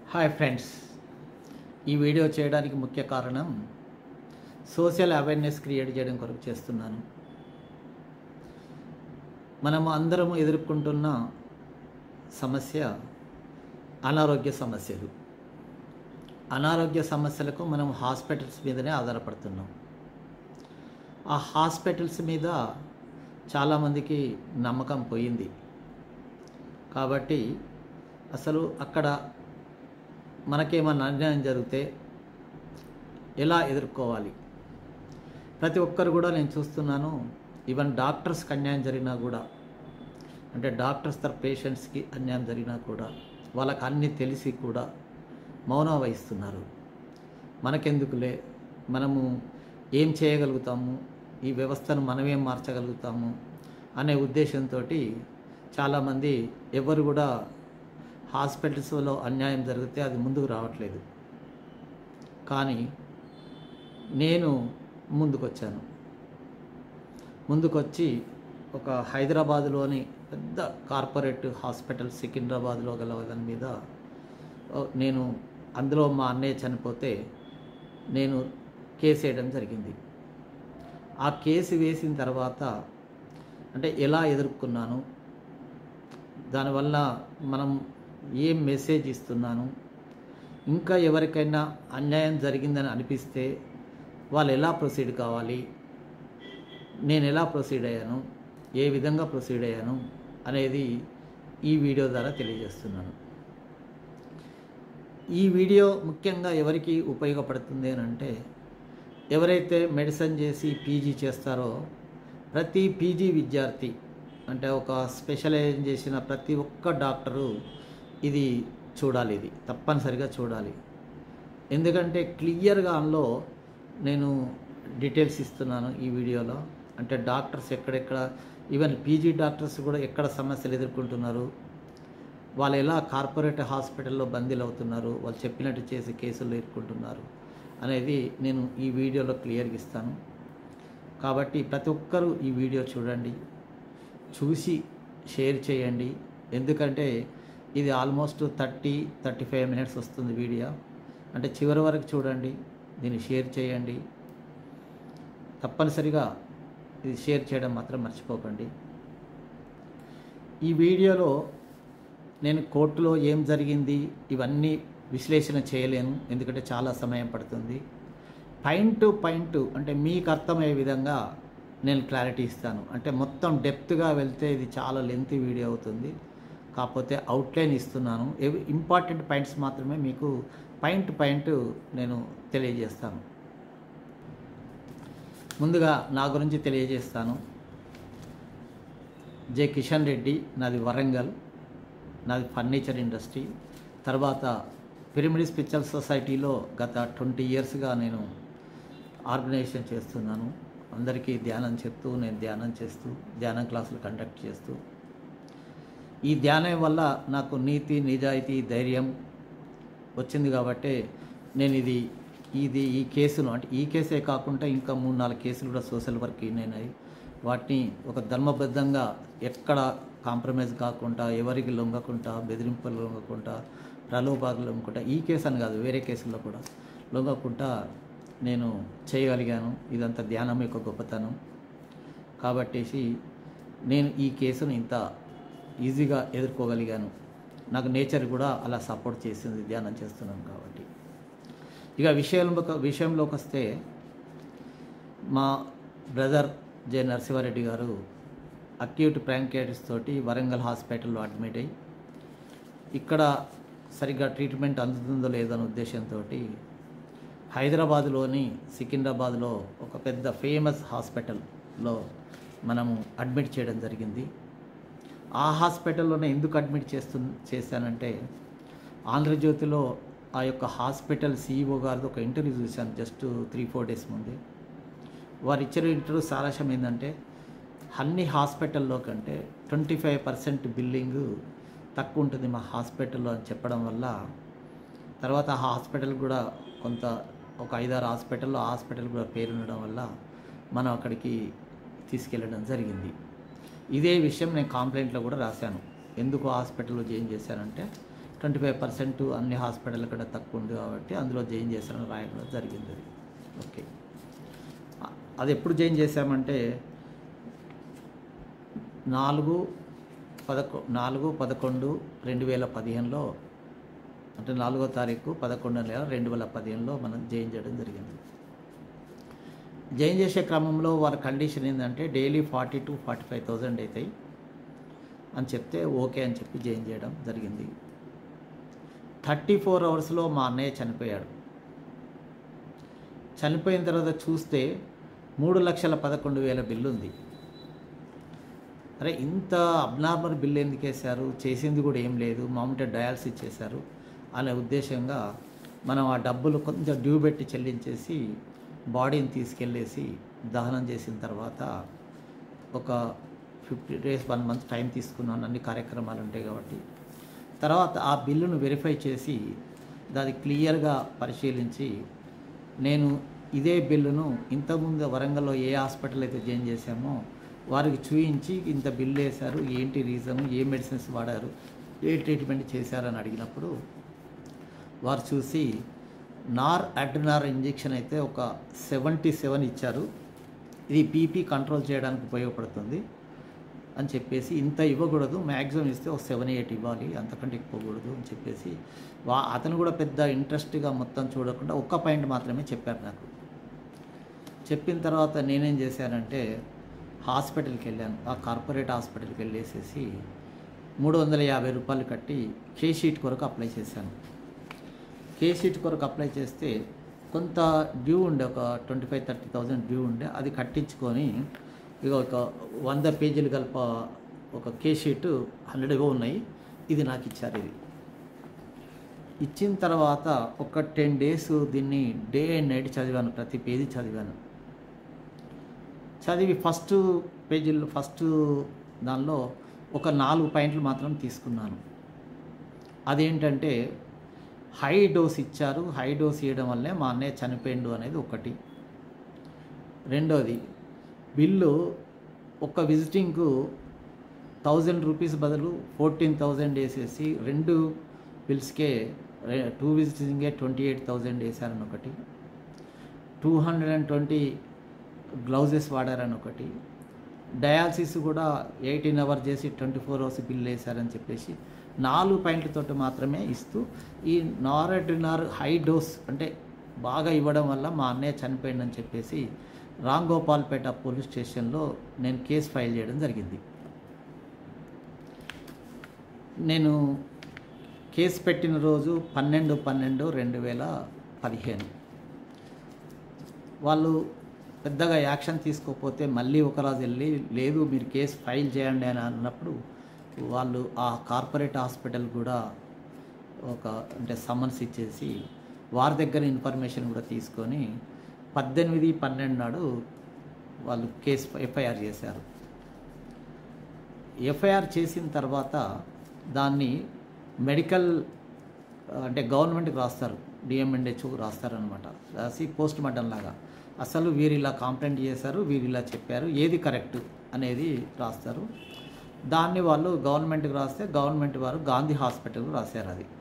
Hi friends ఈ video చేయడానికి ముఖ్య కారణం సోషల్ అవేర్నెస్ క్రియేట్ చేయడం కొరకు చేస్తున్నాను మనము అందరము ఎదుర్కొంటున్న సమస్య అనారోగ్య సమస్యలు అనారోగ్య సమస్యలకు మనం హాస్పిటల్స్ మీదనే ఆధారపడుతున్నాం ఆ హాస్పిటల్స్ మీద చాలామందికి నమ్మకం పోయింది కాబట్టి అసలు అక్కడ మనకేమన్నా అన్యాయం జరిగితే ఎలా ఎదుర్కోవాలి ప్రతి ఒక్కరు కూడా నేను చూస్తున్నాను ఈవెన్ డాక్టర్స్కి అన్యాయం జరిగినా కూడా అంటే డాక్టర్స్ తర పేషెంట్స్కి అన్యాయం జరిగినా కూడా వాళ్ళకి అన్నీ తెలిసి కూడా మౌనం వహిస్తున్నారు మనకెందుకులే మనము ఏం చేయగలుగుతాము ఈ వ్యవస్థను మనమేం మార్చగలుగుతాము అనే ఉద్దేశంతో చాలామంది ఎవరు కూడా హాస్పిటల్స్లో అన్యాయం జరిగితే అది ముందుకు రావట్లేదు కానీ నేను ముందుకొచ్చాను ముందుకొచ్చి ఒక హైదరాబాద్లోని పెద్ద కార్పొరేట్ హాస్పిటల్ సికింద్రాబాద్లో గల దాని మీద ఓ, నేను అందులో మా అన్నయ్య చనిపోతే నేను కేసు వేయడం జరిగింది ఆ కేసు వేసిన తర్వాత అంటే ఎలా ఎదుర్కొన్నాను దానివల్ల మనం ఏం మెసేజ్ ఇస్తున్నాను ఇంకా ఎవరికైనా అన్యాయం జరిగిందని అనిపిస్తే వాళ్ళు ఎలా ప్రొసీడ్ కావాలి నేను ఎలా ప్రొసీడ్ అయ్యాను ఏ విధంగా ప్రొసీడ్ అయ్యాను అనేది ఈ వీడియో ద్వారా తెలియజేస్తున్నాను ఈ వీడియో ముఖ్యంగా ఎవరికి ఉపయోగపడుతుంది అని అంటే ఎవరైతే మెడిసిన్ చేసి పీజీ చేస్తారో ప్రతి పీజీ విద్యార్థి అంటే ఒక స్పెషలైజ్ చేసిన ప్రతి ఒక్క డాక్టరు ఇది చూడాలి ఇది తప్పనిసరిగా చూడాలి ఎందుకంటే క్లియర్గా అందులో నేను డీటెయిల్స్ ఇస్తున్నాను ఈ వీడియోలో అంటే డాక్టర్స్ ఎక్కడెక్కడ ఈవెన్ పీజీ డాక్టర్స్ కూడా ఎక్కడ సమస్యలు ఎదుర్కొంటున్నారు వాళ్ళు ఎలా కార్పొరేట్ హాస్పిటల్లో బందీలు అవుతున్నారు వాళ్ళు చెప్పినట్టు చేసి కేసులు ఎదుర్కొంటున్నారు అనేది నేను ఈ వీడియోలో క్లియర్గా ఇస్తాను కాబట్టి ప్రతి ఒక్కరూ ఈ వీడియో చూడండి చూసి షేర్ చేయండి ఎందుకంటే ఇది almost thirty thirty five minutes వస్తుంది వీడియో అంటే చివరి వరకు చూడండి దీన్ని షేర్ చేయండి తప్పనిసరిగా ఇది షేర్ చేయడం మాత్రం మర్చిపోకండి ఈ వీడియోలో నేను కోర్టులో ఏం జరిగింది ఇవన్నీ విశ్లేషణ చేయలేను ఎందుకంటే చాలా సమయం పడుతుంది పాయింట్ టు పాయింట్ అంటే మీకు అర్థమయ్యే విధంగా నేను క్లారిటీ ఇస్తాను అంటే మొత్తం డెప్త్గా వెళ్తే ఇది చాలా లెంత్ వీడియో అవుతుంది కాకపోతే అవుట్లైన్ ఇస్తున్నాను ఎవి ఇంపార్టెంట్ పాయింట్స్ మాత్రమే మీకు పాయింట్ పాయింట్ నేను తెలియజేస్తాను ముందుగా నా గురించి తెలియజేస్తాను జె కిషన్ రెడ్డి నాది వరంగల్ నాది ఫర్నిచర్ ఇండస్ట్రీ తర్వాత పిరమిడ్ స్పిరిచువల్ సొసైటీలో గత ట్వంటీ ఇయర్స్గా నేను ఆర్గనైజేషన్ చేస్తున్నాను అందరికీ ధ్యానం చెప్తూ నేను ధ్యానం చేస్తూ ధ్యానం క్లాసులు కండక్ట్ చేస్తూ ఈ ధ్యానం వల్ల నాకు నీతి నిజాయితీ ధైర్యం వచ్చింది కాబట్టి నేను ఇది ఇది ఈ కేసును అంటే ఈ కేసే కాకుండా ఇంకా మూడు నాలుగు కేసులు కూడా సోషల్ వర్క్ నేను వాటిని ఒక ధర్మబద్ధంగా ఎక్కడ కాంప్రమైజ్ కాకుండా ఎవరికి లొంగకుండా బెదిరింపులు లొంగకుండా ప్రలోభాలు లొంగకుండా ఈ కేసు అని కాదు వేరే కేసుల్లో కూడా లొంగకుండా నేను చేయగలిగాను ఇదంతా ధ్యానం యొక్క గొప్పతనం కాబట్టేసి నేను ఈ కేసును ఇంత ఈజీగా ఎదుర్కోగలిగాను నాకు నేచర్ కూడా అలా సపోర్ట్ చేసింది ధ్యానం చేస్తున్నాను కాబట్టి ఇక విషయంలో విషయంలోకి వస్తే మా బ్రదర్ జె నరసింహారెడ్డి గారు అక్యూట్ ప్రాంకైటిస్ తోటి వరంగల్ హాస్పిటల్లో అడ్మిట్ అయ్యి ఇక్కడ సరిగ్గా ట్రీట్మెంట్ అందుతుందో లేదో అనే ఉద్దేశంతో హైదరాబాద్లోని సికింద్రాబాద్లో ఒక పెద్ద ఫేమస్ హాస్పిటల్లో మనము అడ్మిట్ చేయడం జరిగింది ఆ హాస్పిటల్లోనే ఎందుకు అడ్మిట్ చేస్తు చేశానంటే ఆంధ్రజ్యోతిలో ఆ యొక్క హాస్పిటల్ సీఈఓ గారిది ఒక ఇంటర్వ్యూ చూశాను జస్ట్ త్రీ ఫోర్ డేస్ ముందే వారు ఇచ్చిన ఇంటర్వ్యూ సారాంశం ఏంటంటే అన్ని హాస్పిటల్లో కంటే ట్వంటీ ఫైవ్ పర్సెంట్ బిల్లింగ్ తక్కువ ఉంటుంది మా హాస్పిటల్లో అని చెప్పడం వల్ల తర్వాత ఆ హాస్పిటల్ కూడా కొంత ఒక ఐదారు హాస్పిటల్లో ఆ హాస్పిటల్ కూడా పేరు ఉండడం వల్ల మనం అక్కడికి తీసుకెళ్ళడం జరిగింది ఇదే విషయం నేను కంప్లైంట్లో కూడా రాశాను ఎందుకు హాస్పిటల్లో జాయిన్ చేశానంటే ట్వంటీ ఫైవ్ పర్సెంట్ అన్ని హాస్పిటల్ కూడా తక్కువ ఉంది కాబట్టి అందులో జాయిన్ చేశాను రాయడం జరిగింది అది ఓకే అ- అది ఎప్పుడు జాయిన్ చేశామంటే నాలుగు పదకొ నాలుగు పదకొండు రెండు వేల పదిహేనులో అంటే నాలుగో తారీఖు పదకొండో నెల రెండు వేల పదిహేనులో మనం జాయిన్ చేయడం జరిగింది జాయిన్ చేసే క్రమంలో వారి కండిషన్ ఏంటంటే daily forty to forty five thousand అవుతాయి అని చెప్తే ఓకే అని చెప్పి జాయిన్ చేయడం జరిగింది థర్టీ ఫోర్ అవర్స్లో మా అన్నయ్య చనిపోయాడు చనిపోయిన తర్వాత చూస్తే మూడు లక్షల పదకొండు వేల బిల్లు ఉంది అరే ఇంత అబ్నార్మల్ బిల్ ఎందుకు వేశారు చేసింది కూడా ఏం లేదు మామూలుగా డయాలసిస్ చేశారు అనే ఉద్దేశంగా మనం ఆ డబ్బులు కొంచెం డ్యూ పెట్టి చెల్లించేసి బాడీని తీసుకెళ్ళేసి దహనం చేసిన తర్వాత ఒక fifty days one month time తీసుకున్నాను అన్ని కార్యక్రమాలు ఉంటాయి కాబట్టి తర్వాత ఆ బిల్లును వెరిఫై చేసి దాన్ని క్లియర్గా పరిశీలించి నేను ఇదే బిల్లును ఇంతకుముందు వరంగల్లో ఏ హాస్పిటల్ అయితే జాయిన్ చేశామో వారికి చూపించి ఇంత బిల్లు వేశారు ఏంటి రీజను ఏ మెడిసిన్స్ వాడారు ఏ ట్రీట్మెంట్ చేశారని అడిగినప్పుడు వారు చూసి నార్ అడ్రినార్ ఇంజెక్షన్ అయితే ఒక సెవెంటీ సెవెన్ ఇచ్చారు ఇది పీపీ కంట్రోల్ చేయడానికి ఉపయోగపడుతుంది అని చెప్పేసి ఇంత ఇవ్వకూడదు మ్యాక్సిమం ఇస్తే ఒక సెవెన్ ఎయిట్ ఇవ్వాలి అంతకంటే ఇవ్వకూడదు అని చెప్పేసి వా అతను కూడా పెద్ద ఇంట్రెస్ట్గా మొత్తం చూడకుండా ఒక్క పాయింట్ మాత్రమే చెప్పారు నాకు చెప్పిన తర్వాత నేనేం చేశానంటే హాస్పిటల్కి వెళ్ళాను ఆ కార్పొరేట్ హాస్పిటల్కి వెళ్ళేసేసి మూడు వందల యాభై రూపాయలు కట్టి కే షీట్ కొరకు అప్లై చేశాను కే షీట్ కొరకు అప్లై చేస్తే కొంత డ్యూ ఉండే ఒక twenty five thirty thousand due ఉండే అది కట్టించుకొని ఇక ఒక వంద పేజీలు కలప ఒక కే షీట్ హండ్రెడ్గా ఉన్నాయి ఇది నాకు ఇచ్చారు ఇది ఇచ్చిన తర్వాత ఒక టెన్ డేస్ దీన్ని డే అండ్ నైట్ చదివాను ప్రతి పేజీ చదివాను చదివి ఫస్ట్ పేజీలో ఫస్ట్ దానిలో ఒక నాలుగు పాయింట్లు మాత్రం తీసుకున్నాను అదేంటంటే హై డోస్ ఇచ్చారు హై డోస్ ఇవ్వడం వల్లే మా అన్నయ్య చనిపోయిండు అనేది ఒకటి రెండోది బిల్లు ఒక విజిటింగ్కు థౌజండ్ రూపీస్ బదులు ఫోర్టీన్ థౌజండ్ వేసేసి రెండు బిల్స్కే టూ విజిటింగే ట్వంటీ ఎయిట్ థౌజండ్ వేశారని ఒకటి two hundred and twenty gloves వాడారని ఒకటి డయాలసిస్ కూడా ఎయిటీన్ అవర్ చేసి ట్వంటీ ఫోర్ అవర్స్ బిల్ వేశారని చెప్పేసి నాలుగు పాయింట్లతో మాత్రమే ఇస్తూ ఈ నారెడ్రినార్ హై డోస్ అంటే బాగా ఇవ్వడం వల్ల మా అన్నయ్య చనిపోయిందని చెప్పేసి రామ్ గోపాల్పేట పోలీస్ స్టేషన్లో నేను కేసు ఫైల్ చేయడం జరిగింది నేను కేసు పెట్టిన రోజు పన్నెండు పన్నెండు రెండు వేల పదిహేను వాళ్ళు పెద్దగా యాక్షన్ తీసుకోకపోతే మళ్ళీ ఒక రోజు వెళ్ళి లేదు మీరు కేసు ఫైల్ చేయండి అని అన్నప్పుడు వాళ్ళు ఆ కార్పొరేట్ హాస్పిటల్ కూడా ఒక అంటే సమ్మన్స్ ఇచ్చేసి వారి దగ్గర ఇన్ఫర్మేషన్ కూడా తీసుకొని పద్దెనిమిది పన్నెండు నాడు వాళ్ళు కేసు ఎఫ్ఐఆర్ చేశారు ఎఫ్ఐఆర్ చేసిన తర్వాత దాన్ని మెడికల్ అంటే గవర్నమెంట్కి రాస్తారు డిఎంఎన్హెచ్ఓకి రాస్తారనమాట రాసి పోస్ట్ మార్టం లాగా అసలు వీరు ఇలా కాంప్లైంట్ చేశారు వీరు ఇలా చెప్పారు ఏది కరెక్ట్ అనేది రాస్తారు దాన్ని వాళ్ళు గవర్నమెంట్కి రాస్తే గవర్నమెంట్ వారు గాంధీ హాస్పిటల్కి రాశారు అది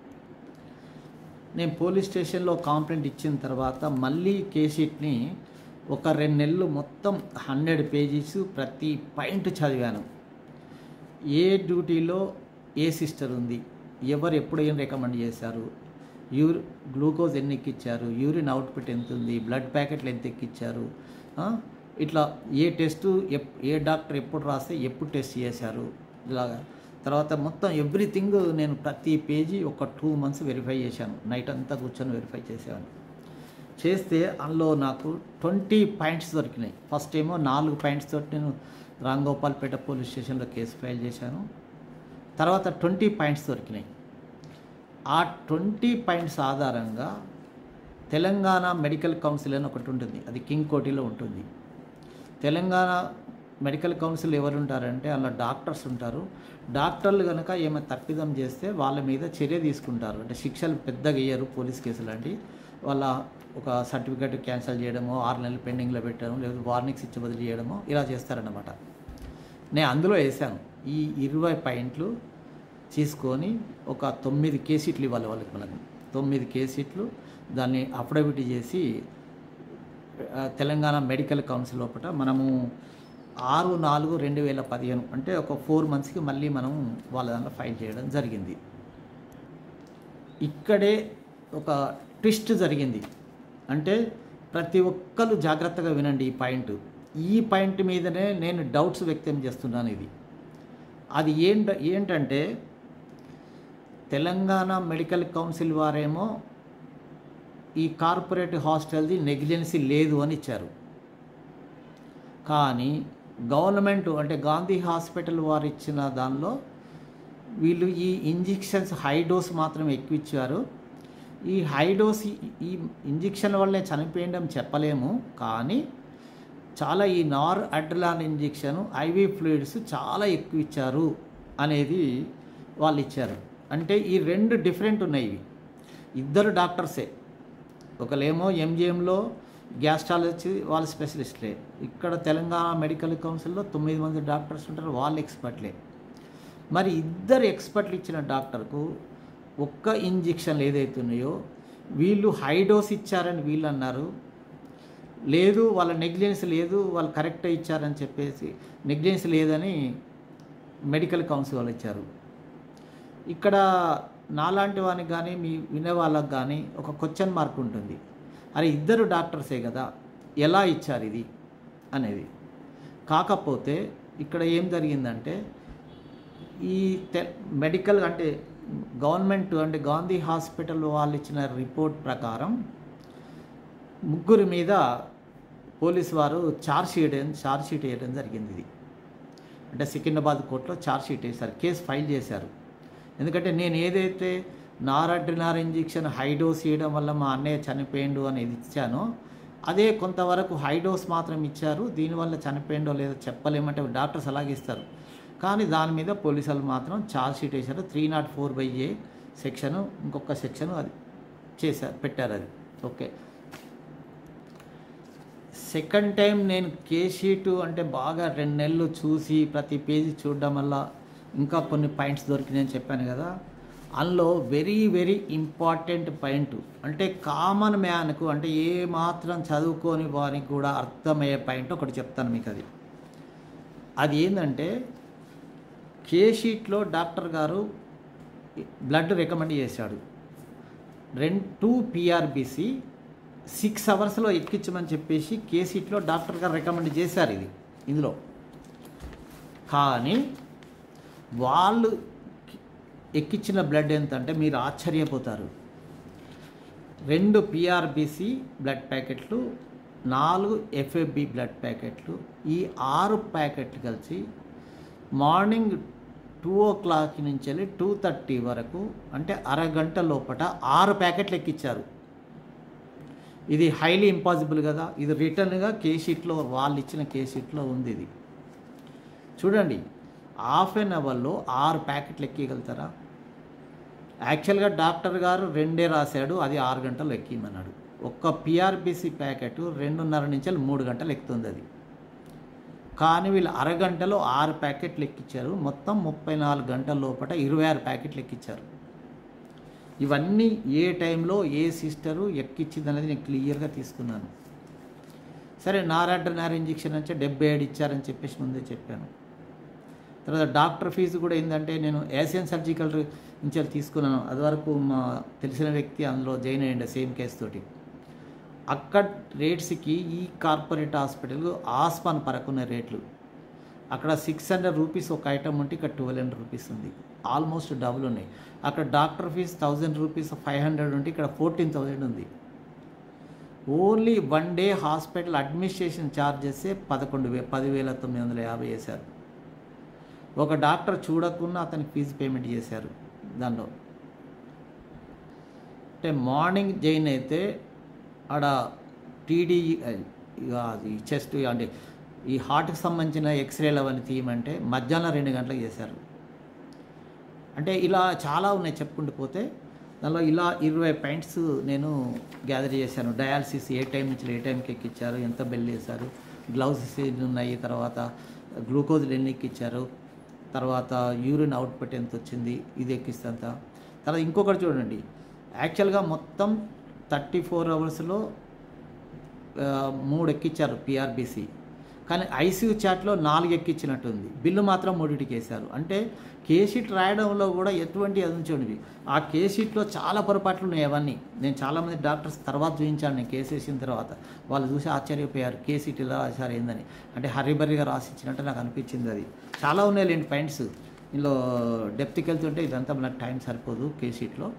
నేను పోలీస్ స్టేషన్లో కాంప్లైంట్ ఇచ్చిన తర్వాత మళ్ళీ కేసీట్ని ఒక రెండు నెలలు మొత్తం హండ్రెడ్ పేజీస్ ప్రతి పాయింట్ చదివాను ఏ డ్యూటీలో ఏ సిస్టర్ ఉంది ఎవరు ఎప్పుడు ఏం రికమెండ్ చేశారు యూరి గ్లూకోజ్ ఎన్ని ఎక్కిచ్చారు యూరిన్ అవుట్పుట్ ఎంత ఉంది బ్లడ్ ప్యాకెట్లు ఎంత ఎక్కిచ్చారు ఆ? ఇట్లా ఏ టెస్టు ఎప్ ఏ డాక్టర్ ఎప్పుడు రాస్తే ఎప్పుడు టెస్ట్ చేశారు ఇలాగా తర్వాత మొత్తం ఎవ్రీథింగ్ నేను ప్రతి పేజీ ఒక టూ మంత్స్ వెరిఫై చేశాను నైట్ అంతా కూర్చొని వెరిఫై చేసేవాను చేస్తే అందులో నాకు ట్వంటీ పాయింట్స్ దొరికినాయి ఫస్ట్ ఏమో నాలుగు పాయింట్స్ తోటి నేను రాంగోపాల్పేట పోలీస్ స్టేషన్లో కేసు ఫైల్ చేశాను తర్వాత ట్వంటీ పాయింట్స్ దొరికినాయి ఆ ట్వంటీ పాయింట్స్ ఆధారంగా తెలంగాణ మెడికల్ కౌన్సిల్ అని ఒకటి ఉంటుంది అది కింగ్ కోటిలో ఉంటుంది తెలంగాణ మెడికల్ కౌన్సిల్ ఎవరు ఉంటారంటే అలా డాక్టర్స్ ఉంటారు డాక్టర్లు కనుక ఏమైనా తప్పిదం చేస్తే వాళ్ళ మీద చర్య తీసుకుంటారు అంటే శిక్షలు పెద్దగా ఇయ్యరు పోలీస్ కేసు లాంటి వాళ్ళ ఒక సర్టిఫికేట్ క్యాన్సిల్ చేయడమో ఆరు నెలలు పెండింగ్లో పెట్టడమో లేదా వార్నింగ్స్ ఇచ్చి బదిలీ చేయడమో ఇలా చేస్తారన్నమాట నేను అందులో వేసాను ఈ ఇరవై పాయింట్లు తీసుకొని ఒక తొమ్మిది కేసీట్లు ఇవ్వాలి వాళ్ళకి మనకి తొమ్మిది కేసీట్లు దాన్ని అఫిడవిట్ చేసి ఆ, తెలంగాణ మెడికల్ కౌన్సిల్ లోపల మనము ఆరు నాలుగు రెండు వేల పదిహేను అంటే ఒక ఫోర్ మంత్స్కి మళ్ళీ మనం వాళ్ళ దాంట్లో ఫైల్ చేయడం జరిగింది ఇక్కడే ఒక ట్విస్ట్ జరిగింది అంటే ప్రతి ఒక్కరు జాగ్రత్తగా వినండి ఈ పాయింట్ ఈ పాయింట్ మీదనే నేను డౌట్స్ వ్యక్తం చేస్తున్నాను ఇది అది ఏంట ఏంటంటే తెలంగాణ మెడికల్ కౌన్సిల్ వారేమో ఈ కార్పొరేట్ హాస్టల్ది నెగ్లిజెన్సీ లేదు అని ఇచ్చారు కానీ గవర్నమెంట్ అంటే గాంధీ హాస్పిటల్ వారు ఇచ్చిన దానిలో వీళ్ళు ఈ ఇంజెక్షన్స్ హై డోస్ మాత్రం ఎక్కువ ఇచ్చారు ఈ హై డోస్ ఈ- ఈ ఇంజెక్షన్ వల్లే చనిపోయడం చెప్పలేము కానీ చాలా ఈ నార్ అడ్రలాన్ ఇంజెక్షన్ ఐవి ఫ్లూయిడ్స్ చాలా ఎక్కువ ఇచ్చారు అనేది వాళ్ళు ఇచ్చారు అంటే ఈ రెండు డిఫరెంట్ ఉన్నాయి ఇవి ఇద్దరు డాక్టర్సే ఒకలేమో ఎంజిఎంలో గ్యాస్ట్రాలజీ వాళ్ళ స్పెషలిస్ట్లే ఇక్కడ తెలంగాణ మెడికల్ కౌన్సిల్లో తొమ్మిది మంది డాక్టర్స్ ఉంటారు వాళ్ళు ఎక్స్పర్ట్లే మరి ఇద్దరు ఎక్స్పర్ట్లు ఇచ్చిన డాక్టర్కు ఒక్క ఇంజెక్షన్లు ఏదైతే ఉన్నాయో వీళ్ళు హై డోస్ ఇచ్చారని వీళ్ళు అన్నారు లేదు వాళ్ళ నెగ్లిజెన్స్ లేదు వాళ్ళు కరెక్టే ఇచ్చారని చెప్పేసి నెగ్లిజెన్స్ లేదని మెడికల్ కౌన్సిల్ వాళ్ళు ఇచ్చారు ఇక్కడ నాలాంటి వానికి కానీ మీ వినే వాళ్ళకి కానీ ఒక క్వశ్చన్ మార్క్ ఉంటుంది అరే ఇద్దరు డాక్టర్సే కదా ఎలా ఇచ్చారు ఇది అనేది కాకపోతే ఇక్కడ ఏం జరిగిందంటే ఈ తె మెడికల్ అంటే గవర్నమెంట్ అంటే గాంధీ హాస్పిటల్ వాళ్ళు ఇచ్చిన రిపోర్ట్ ప్రకారం ముగ్గురి మీద పోలీస్ వారు ఛార్జ్ షీట్ ఛార్జ్ షీట్ వేయడం జరిగింది ఇది అంటే సికింద్రాబాద్ కోర్టులో ఛార్జ్ షీట్ వేశారు కేసు ఫైల్ చేశారు ఎందుకంటే నేను ఏదైతే నారడ్రినార్ ఇంజెక్షన్ హై డోస్ ఇవ్వడం వల్ల మా అన్నయ్య చనిపోయిండు అనేది ఇచ్చానో అదే కొంతవరకు హై డోస్ మాత్రం ఇచ్చారు దీనివల్ల చనిపోయిండో లేదో చెప్పలేమంటే డాక్టర్స్ అలాగే ఇస్తారు కానీ దాని మీద పోలీసులు మాత్రం ఛార్జ్ షీట్ వేశారు three not four by a section ఇంకొక సెక్షన్ అది చేశారు పెట్టారు అది ఓకే సెకండ్ టైం నేను కే షీటు అంటే బాగా రెండు నెలలు చూసి ప్రతి పేజీ చూడడం వల్ల ఇంకా కొన్ని పాయింట్స్ దొరికినాయని చెప్పాను కదా అందులో వెరీ వెరీ ఇంపార్టెంట్ పాయింట్ అంటే కామన్ మ్యాన్కు అంటే ఏ మాత్రం చదువుకోని వారికి కూడా అర్థమయ్యే పాయింట్ ఒకటి చెప్తాను మీకు అది అది ఏంటంటే కే షీట్లో డాక్టర్ గారు బ్లడ్ రికమెండ్ చేశాడు రెండు టూ పిఆర్బిసి సిక్స్ అవర్స్లో ఎక్కించమని చెప్పేసి కే సీట్లో డాక్టర్ గారు రికమెండ్ చేశారు ఇది ఇందులో కానీ వాళ్ళు ఎక్కించిన బ్లడ్ ఎంత అంటే మీరు ఆశ్చర్యపోతారు రెండు పిఆర్బిసి బ్లడ్ ప్యాకెట్లు నాలుగు ఎఫ్ఎఫ్బి బ్లడ్ ప్యాకెట్లు ఈ ఆరు ప్యాకెట్లు కలిసి మార్నింగ్ టూ ఓ క్లాక్ నుంచి వెళ్ళి టూ థర్టీ వరకు అంటే అరగంట లోపట ఆరు ప్యాకెట్లు ఎక్కించారు ఇది హైలీ ఇంపాసిబుల్ కదా ఇది రిటర్న్గా కే షీట్లో వాళ్ళు ఇచ్చిన కే షీట్లో ఉంది ఇది చూడండి హాఫ్ అన్ అవర్లో ఆరు ప్యాకెట్లు ఎక్కిగలుగుతారా యాక్చువల్గా డాక్టర్ గారు రెండే రాశాడు అది ఆరు గంటలు ఎక్కిమన్నాడు ఒక్క పిఆర్బిసి ప్యాకెట్ రెండున్నర నుంచి మూడు గంటలు ఎక్కుతుంది అది కానీ వీళ్ళు అరగంటలో ఆరు ప్యాకెట్లు ఎక్కించారు మొత్తం ముప్పై నాలుగు గంటల లోపల ఇరవై ఆరు ప్యాకెట్లు ఎక్కించారు ఇవన్నీ ఏ టైంలో ఏ సిస్టరు ఎక్కించింది అనేది నేను క్లియర్గా తీసుకున్నాను సరే నారాడ్రనార్ ఇంజెక్షన్ అంటే డెబ్బై ఏడు ఇచ్చారని చెప్పేసి ముందే చెప్పాను తర్వాత డాక్టర్ ఫీజు కూడా ఏంటంటే నేను ఏషియన్ సర్జికల్ నుంచి తీసుకున్నాను అది వరకు మా తెలిసిన వ్యక్తి అందులో జాయిన్ అయ్యండి సేమ్ కేసు తోటి అక్కడ రేట్స్కి ఈ కార్పొరేట్ హాస్పిటల్ ఆస్పాన్ పరకున్న రేట్లు అక్కడ సిక్స్ హండ్రెడ్ రూపీస్ ఒక ఐటమ్ ఉంటే ఇక్కడ ట్వెల్వ్ హండ్రెడ్ రూపీస్ ఉంది ఆల్మోస్ట్ డబుల్ ఉన్నాయి అక్కడ doctor fees thousand rupees five hundred ఉంటే ఇక్కడ ఫోర్టీన్ థౌజండ్ ఉంది only one day hospital administration charges పదకొండు వే పదివేల తొమ్మిది వందల యాభై వేశారు ఒక డాక్టర్ చూడకుండా అతనికి ఫీజు పేమెంట్ చేశారు దానిలో అంటే మార్నింగ్ జైన్ అయితే ఆడ టీడీ అది చెస్ట్ అంటే ఈ హార్ట్కి సంబంధించిన ఎక్స్రేలు అవన్నీ తీయమంటే మధ్యాహ్నం రెండు గంటలకు చేశారు అంటే ఇలా చాలా ఉన్నాయి చెప్పుకుంటూ పోతే దానిలో ఇలా ఇరవై పాయింట్స్ నేను గ్యాదర్ చేశాను డయాలసిస్ ఏ టైం నుంచి ఏ టైంకి ఎక్కిచ్చారు ఎంత బెల్ వేశారు గ్లౌజెస్ ఎన్ని ఉన్నాయి తర్వాత గ్లూకోజ్ ఎన్ని ఎక్కిచ్చారు తర్వాత యూరిన్ అవుట్పుట్ ఎంత వచ్చింది ఇది ఎక్కిస్తే అంత తర్వాత ఇంకొకటి చూడండి యాక్చువల్గా మొత్తం థర్టీ ఫోర్ అవర్స్లో మూడు ఎక్కిచ్చారు పిఆర్బీసీ కానీ ఐసీయూ చాట్లో నాలుగు ఎక్కించినట్టుంది బిల్లు మాత్రం మూడింటికి వేశారు అంటే కేసీట్ రాయడంలో కూడా ఎటువంటి అది ఉంచండి ఆ కేసీట్లో చాలా పొరపాట్లు ఉన్నాయి అవన్నీ నేను చాలామంది డాక్టర్స్ తర్వాత చూపించాను నేను కేసు వేసిన తర్వాత వాళ్ళు చూసి ఆశ్చర్యపోయారు కేసీట్ ఇలా రాశారు ఏందని అంటే హరిబరిగా రాసిచ్చినట్టు నాకు అనిపించింది అది చాలా ఉన్నాయి లేండి పాయింట్స్ ఇందులో డెప్త్కి వెళ్తుంటే ఇదంతా మనకు టైం సరిపోదు కేసీట్లో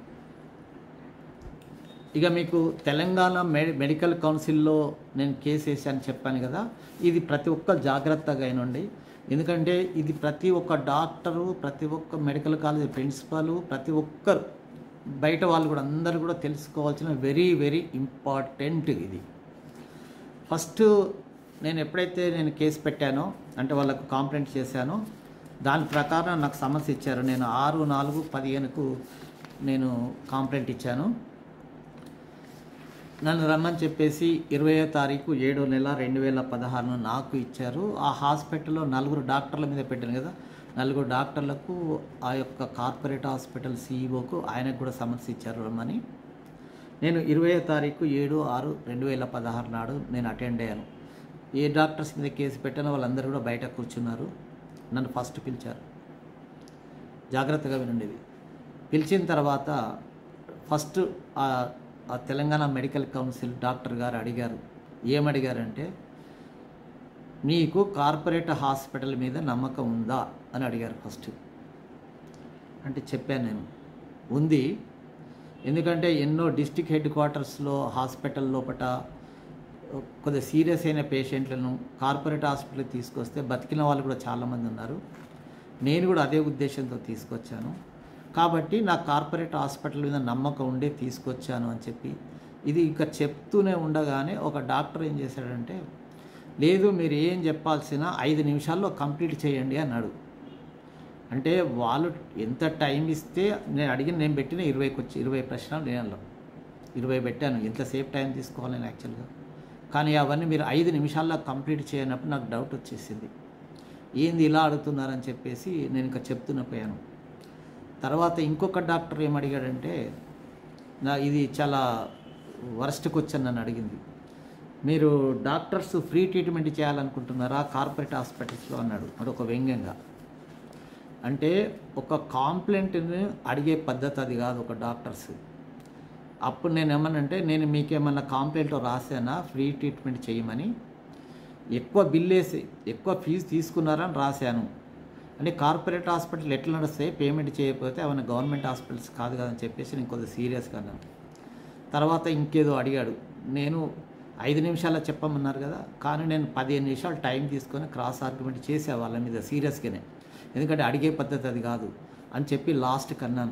ఇక మీకు తెలంగాణ మెడి మెడికల్ కౌన్సిల్లో నేను కేసు వేసాను చెప్పాను కదా ఇది ప్రతి ఒక్కరు జాగ్రత్తగా అయినండి ఎందుకంటే ఇది ప్రతి ఒక్క డాక్టరు ప్రతి ఒక్క మెడికల్ కాలేజ్ ప్రిన్సిపాల్ ప్రతి ఒక్కరు బయట వాళ్ళు కూడా అందరూ కూడా తెలుసుకోవాల్సిన వెరీ వెరీ ఇంపార్టెంట్ ఇది ఫస్ట్ నేను ఎప్పుడైతే నేను కేసు పెట్టానో అంటే వాళ్ళకు కాంప్లైంట్ చేశానో దాని ప్రకారం నాకు సమస్య ఇచ్చారు నేను ఆరు నాలుగు పదిహేనుకు నేను కాంప్లైంట్ ఇచ్చాను నన్ను రమ్మని చెప్పేసి ఇరవయో తారీఖు ఏడో నెల రెండు వేల పదహారును నాకు ఇచ్చారు ఆ హాస్పిటల్లో నలుగురు డాక్టర్ల మీద పెట్టాను కదా నలుగురు డాక్టర్లకు ఆ యొక్క కార్పొరేట్ హాస్పిటల్ సీఈఓకు ఆయనకు కూడా సమస్య ఇచ్చారు రమ్మని నేను ఇరవయో తారీఖు ఏడు ఆరు రెండు వేల పదహారు నాడు నేను అటెండ్ అయ్యాను ఏ డాక్టర్స్ మీద కేసు పెట్టానో వాళ్ళందరూ కూడా బయట కూర్చున్నారు నన్ను ఫస్ట్ పిలిచారు జాగ్రత్తగా వినండి ఇది పిలిచిన తర్వాత ఫస్ట్ ఆ ఆ తెలంగాణ మెడికల్ కౌన్సిల్ డాక్టర్ గారు అడిగారు ఏమడిగారంటే నీకు కార్పొరేట్ హాస్పిటల్ మీద నమ్మకం ఉందా అని అడిగారు ఫస్ట్ అంటే చెప్పాను నేను ఉంది ఎందుకంటే ఎన్నో డిస్టిక్ హెడ్ క్వార్టర్స్లో హాస్పిటల్ లోపట కొద్దిగా సీరియస్ అయిన పేషెంట్లను కార్పొరేట్ హాస్పిటల్కి తీసుకొస్తే బతికిన వాళ్ళు కూడా చాలామంది ఉన్నారు నేను కూడా అదే ఉద్దేశంతో తీసుకొచ్చాను కాబట్టి నా కార్పొరేట్ హాస్పిటల్ మీద నమ్మకం ఉండే తీసుకొచ్చాను అని చెప్పి ఇది ఇంకా చెప్తూనే ఉండగానే ఒక డాక్టర్ ఏం చేశాడంటే లేదు మీరు ఏం చెప్పాల్సిన ఐదు నిమిషాల్లో కంప్లీట్ చేయండి అన్నాడు అంటే వాళ్ళు ఎంత టైం ఇస్తే నేను అడిగిన నేను పెట్టిన ఇరవైకి వచ్చి ఇరవై ప్రశ్నలు నేను ఇరవై పెట్టాను ఎంతసేపు టైం తీసుకోవాలి నేను యాక్చువల్గా కానీ అవన్నీ మీరు ఐదు నిమిషాల్లో కంప్లీట్ చేయనప్పుడు నాకు డౌట్ వచ్చేసింది ఏంది ఇలా అడుగుతున్నారని చెప్పేసి నేను ఇంకా చెప్తున్న పోయాను తర్వాత ఇంకొక డాక్టర్ ఏమడిగాడంటే నా ఇది చాలా వరస్ట్ క్వశ్చన్ నన్ను అడిగింది మీరు డాక్టర్స్ ఫ్రీ ట్రీట్మెంట్ చేయాలనుకుంటున్నారా కార్పొరేట్ హాస్పిటల్స్లో అన్నాడు అది ఒక వ్యంగ్యంగా అంటే ఒక కాంప్లైంట్ని అడిగే పద్ధతి అది కాదు ఒక డాక్టర్స్ అప్పుడు నేను ఏమన్నంటే నేను మీకేమన్నా కాంప్లైంట్లో రాసానా ఫ్రీ ట్రీట్మెంట్ చేయమని ఎక్కువ బిల్ వేసి ఎక్కువ ఫీజు తీసుకున్నారని రాశాను అంటే కార్పొరేట్ హాస్పిటల్ ఎట్లా నడుస్తాయి పేమెంట్ చేయకపోతే అవన్నీ గవర్నమెంట్ హాస్పిటల్స్ కాదు కదని చెప్పేసి నేను కొద్దిగా సీరియస్గా అన్నాను తర్వాత ఇంకేదో అడిగాడు నేను ఐదు నిమిషాల్లో చెప్పమన్నారు కదా కానీ నేను పదిహేను నిమిషాలు టైం తీసుకొని క్రాస్ ఆర్గ్యుమెంట్ చేసే వాళ్ళ మీద సీరియస్గానే ఎందుకంటే అడిగే పద్ధతి అది కాదు అని చెప్పి లాస్ట్కి అన్నాను